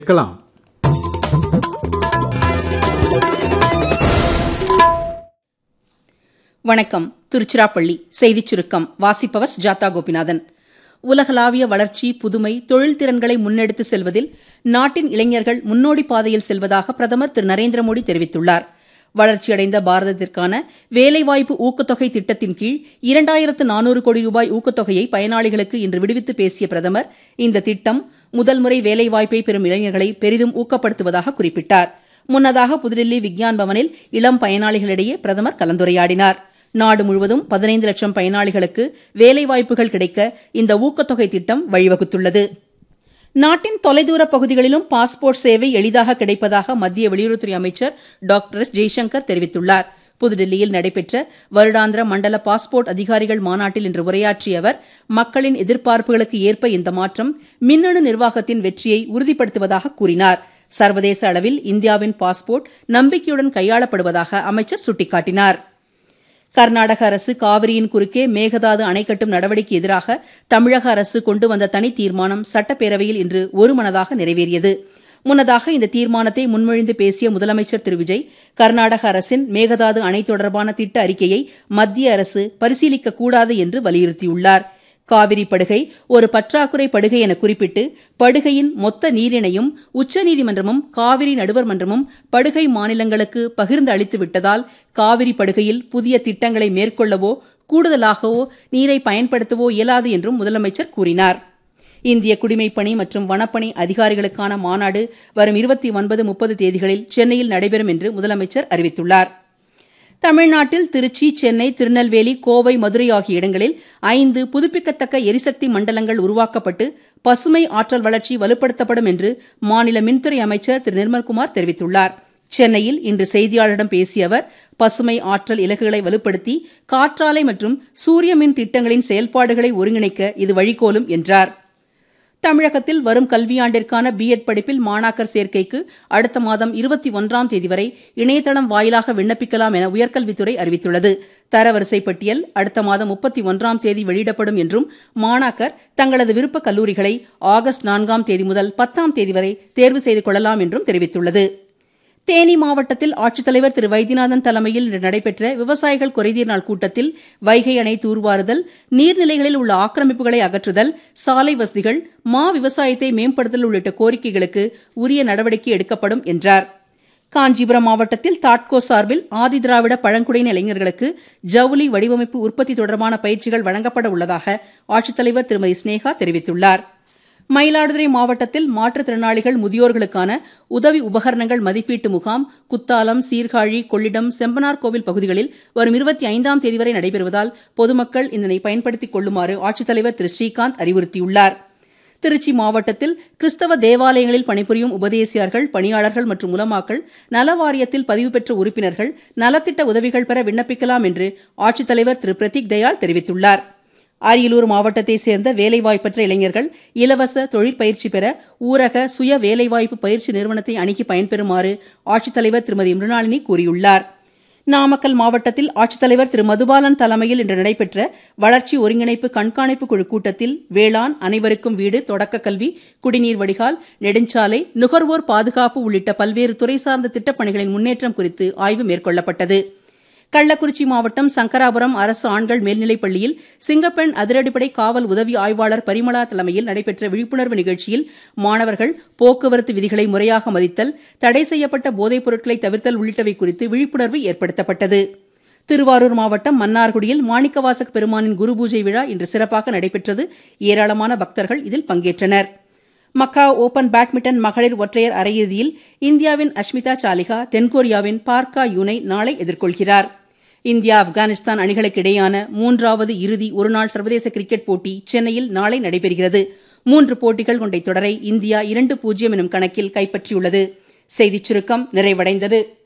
கேட்கலாம் வணக்கம் திருச்சிராப்பள்ளி செய்திச் சுருக்கம் வாசிப்பவர் ஜாதா கோபிநாதன் உலகளாவிய வளர்ச்சி புதுமை தொழில் திறன்களை முன்னெடுத்து செல்வதில் நாட்டின் இளைஞர்கள் முன்னோடி பாதையில் செல்வதாக பிரதமர் திரு நரேந்திர மோடி தெரிவித்துள்ளார் வளர்ச்சியடைந்த பாரதத்திற்கான வேலைவாய்ப்பு ஊக்கத்தொகை திட்டத்தின் கீழ் இரண்டாயிரத்து நானூறு கோடி ரூபாய் ஊக்கத்தொகையை பயனாளிகளுக்கு இன்று விடுவித்து பேசிய பிரதமர் இந்த திட்டம் முதல் முறை வேலைவாய்ப்பை பெறும் இளைஞர்களை பெரிதும் ஊக்கப்படுத்துவதாக குறிப்பிட்டார் முன்னதாக புதுடில்லி விக்யான் பவனில் இளம் பயனாளிகளிடையே பிரதமர் கலந்துரையாடினார் நாடு முழுவதும் பதினைந்து லட்சம் பயனாளிகளுக்கு வேலைவாய்ப்புகள் கிடைக்க இந்த ஊக்கத்தொகை திட்டம் வழிவகுத்துள்ளது நாட்டின் தொலைதூர பகுதிகளிலும் பாஸ்போர்ட் சேவை எளிதாக கிடைப்பதாக மத்திய வெளியுறவுத்துறை அமைச்சர் டாக்டர் எஸ் ஜெய்சங்கர் தெரிவித்துள்ளார் புதுடில்லியில் நடைபெற்ற வருடாந்திர மண்டல பாஸ்போர்ட் அதிகாரிகள் மாநாட்டில் இன்று உரையாற்றிய அவர் மக்களின் எதிர்பார்ப்புகளுக்கு ஏற்ப இந்த மாற்றம் மின்னணு நிர்வாகத்தின் வெற்றியை உறுதிப்படுத்துவதாக கூறினார் சர்வதேச அளவில் இந்தியாவின் பாஸ்போர்ட் நம்பிக்கையுடன் கையாளப்படுவதாக அமைச்சர் சுட்டிக்காட்டினார் கர்நாடக அரசு காவிரியின் குறுக்கே மேகதாது அணை கட்டும் நடவடிக்கை எதிராக தமிழக அரசு கொண்டு வந்த தனி தீர்மானம் சட்டப்பேரவையில் இன்று ஒருமனதாக நிறைவேறியது முன்னதாக இந்த தீர்மானத்தை முன்மொழிந்து பேசிய முதலமைச்சர் திரு விஜய் கர்நாடக அரசின் மேகதாது அணை தொடர்பான திட்ட அறிக்கையை மத்திய அரசு பரிசீலிக்க கூடாது என்று வலியுறுத்தியுள்ளார் காவிரி படுகை ஒரு பற்றாக்குறை படுகை என குறிப்பிட்டு படுகையின் மொத்த நீரினையும் உச்சநீதிமன்றமும் காவிரி நடுவர் மன்றமும் படுகை மாநிலங்களுக்கு பகிர்ந்து அளித்து விட்டதால் காவிரி படுகையில் புதிய திட்டங்களை மேற்கொள்ளவோ கூடுதலாகவோ நீரை பயன்படுத்தவோ இயலாது என்றும் முதலமைச்சர் கூறினார் இந்திய குடிமைப்பணி மற்றும் வனப்பணி அதிகாரிகளுக்கான மாநாடு வரும் இருபத்தி ஒன்பது முப்பது தேதிகளில் சென்னையில் நடைபெறும் என்று முதலமைச்சர் அறிவித்துள்ளார் தமிழ்நாட்டில் திருச்சி சென்னை திருநெல்வேலி கோவை மதுரை ஆகிய இடங்களில் ஐந்து புதுப்பிக்கத்தக்க எரிசக்தி மண்டலங்கள் உருவாக்கப்பட்டு பசுமை ஆற்றல் வளர்ச்சி வலுப்படுத்தப்படும் என்று மாநில மின்துறை அமைச்சர் திரு நிர்மல்குமார் தெரிவித்துள்ளார் சென்னையில் இன்று செய்தியாளரிடம் பேசிய அவர் பசுமை ஆற்றல் இலக்குகளை வலுப்படுத்தி காற்றாலை மற்றும் சூரிய மின் திட்டங்களின் செயல்பாடுகளை ஒருங்கிணைக்க இது வழிகோலும் என்றார் தமிழகத்தில் வரும் கல்வியாண்டிற்கான பிஎட் படிப்பில் மாணாக்கர் சேர்க்கைக்கு அடுத்த மாதம் இருபத்தி ஒன்றாம் தேதி வரை இணையதளம் வாயிலாக விண்ணப்பிக்கலாம் என உயர்கல்வித்துறை அறிவித்துள்ளது தரவரிசை பட்டியல் அடுத்த மாதம் முப்பத்தி ஒன்றாம் தேதி வெளியிடப்படும் என்றும் மாணாக்கர் தங்களது விருப்ப கல்லூரிகளை ஆகஸ்ட் நான்காம் தேதி முதல் பத்தாம் தேதி வரை தேர்வு செய்து கொள்ளலாம் என்றும் தெரிவித்துள்ளது தேனி மாவட்டத்தில் ஆட்சித்தலைவர் திரு வைத்தியநாதன் தலைமையில் இன்று நடைபெற்ற விவசாயிகள் குறைதீர் நாள் கூட்டத்தில் வைகை அணை தூர்வாறுதல் நீர்நிலைகளில் உள்ள ஆக்கிரமிப்புகளை அகற்றுதல் சாலை வசதிகள் மா விவசாயத்தை மேம்படுத்தல் உள்ளிட்ட கோரிக்கைகளுக்கு உரிய நடவடிக்கை எடுக்கப்படும் என்றார் காஞ்சிபுரம் மாவட்டத்தில் தாட்கோ சார்பில் ஆதிதிராவிட பழங்குடியின இளைஞர்களுக்கு ஜவுளி வடிவமைப்பு உற்பத்தி தொடர்பான பயிற்சிகள் வழங்கப்பட உள்ளதாக ஆட்சித்தலைவர் திருமதி ஸ்னேகா தெரிவித்துள்ளார் மயிலாடுதுறை மாவட்டத்தில் மாற்றுத்திறனாளிகள் முதியோர்களுக்கான உதவி உபகரணங்கள் மதிப்பீட்டு முகாம் குத்தாலம் சீர்காழி கொள்ளிடம் செம்பனார் கோவில் பகுதிகளில் வரும் இருபத்தி ஐந்தாம் தேதி வரை நடைபெறுவதால் பொதுமக்கள் இதனை பயன்படுத்திக் கொள்ளுமாறு ஆட்சித்தலைவர் திரு ஸ்ரீகாந்த் அறிவுறுத்தியுள்ளார் திருச்சி மாவட்டத்தில் கிறிஸ்தவ தேவாலயங்களில் பணிபுரியும் உபதேசியார்கள் பணியாளர்கள் மற்றும் உலமாக்கள் நல வாரியத்தில் பதிவு பெற்ற உறுப்பினர்கள் நலத்திட்ட உதவிகள் பெற விண்ணப்பிக்கலாம் என்று ஆட்சித்தலைவர் திரு பிரதீக் தயாள் தெரிவித்துள்ளார் அரியலூர் மாவட்டத்தை சேர்ந்த வேலைவாய்ப்பற்ற இளைஞர்கள் இலவச தொழிற்பயிற்சி பெற ஊரக சுய வேலைவாய்ப்பு பயிற்சி நிறுவனத்தை அணுகி பயன்பெறுமாறு ஆட்சித்தலைவர் திருமதி மிருணாளினி கூறியுள்ளார் நாமக்கல் மாவட்டத்தில் ஆட்சித்தலைவர் திரு மதுபாலன் தலைமையில் இன்று நடைபெற்ற வளர்ச்சி ஒருங்கிணைப்பு கண்காணிப்பு குழு கூட்டத்தில் வேளாண் அனைவருக்கும் வீடு தொடக்க கல்வி குடிநீர் வடிகால் நெடுஞ்சாலை நுகர்வோர் பாதுகாப்பு உள்ளிட்ட பல்வேறு துறை சார்ந்த திட்டப்பணிகளின் முன்னேற்றம் குறித்து ஆய்வு மேற்கொள்ளப்பட்டது கள்ளக்குறிச்சி மாவட்டம் சங்கராபுரம் அரசு ஆண்கள் மேல்நிலைப் பள்ளியில் சிங்கப்பெண் அதிரடிப்படை காவல் உதவி ஆய்வாளர் பரிமளா தலைமையில் நடைபெற்ற விழிப்புணர்வு நிகழ்ச்சியில் மாணவர்கள் போக்குவரத்து விதிகளை முறையாக மதித்தல் தடை செய்யப்பட்ட போதைப் பொருட்களை தவிர்த்தல் உள்ளிட்டவை குறித்து விழிப்புணர்வு ஏற்படுத்தப்பட்டது திருவாரூர் மாவட்டம் மன்னார்குடியில் மாணிக்கவாசக பெருமானின் குரு பூஜை விழா இன்று சிறப்பாக நடைபெற்றது ஏராளமான பக்தர்கள் இதில் பங்கேற்றனர் மக்கா ஓபன் பேட்மிண்டன் மகளிர் ஒற்றையர் அரையிறுதியில் இந்தியாவின் அஷ்மிதா சாலிகா தென்கொரியாவின் பார்க்கா யூனை நாளை எதிர்கொள்கிறார் இந்தியா ஆப்கானிஸ்தான் அணிகளுக்கு இடையேயான மூன்றாவது இறுதி ஒருநாள் சர்வதேச கிரிக்கெட் போட்டி சென்னையில் நாளை நடைபெறுகிறது மூன்று போட்டிகள் கொண்ட தொடரை இந்தியா இரண்டு பூஜ்ஜியம் எனும் கணக்கில் கைப்பற்றியுள்ளது செய்திச் சுருக்கம் நிறைவடைந்தது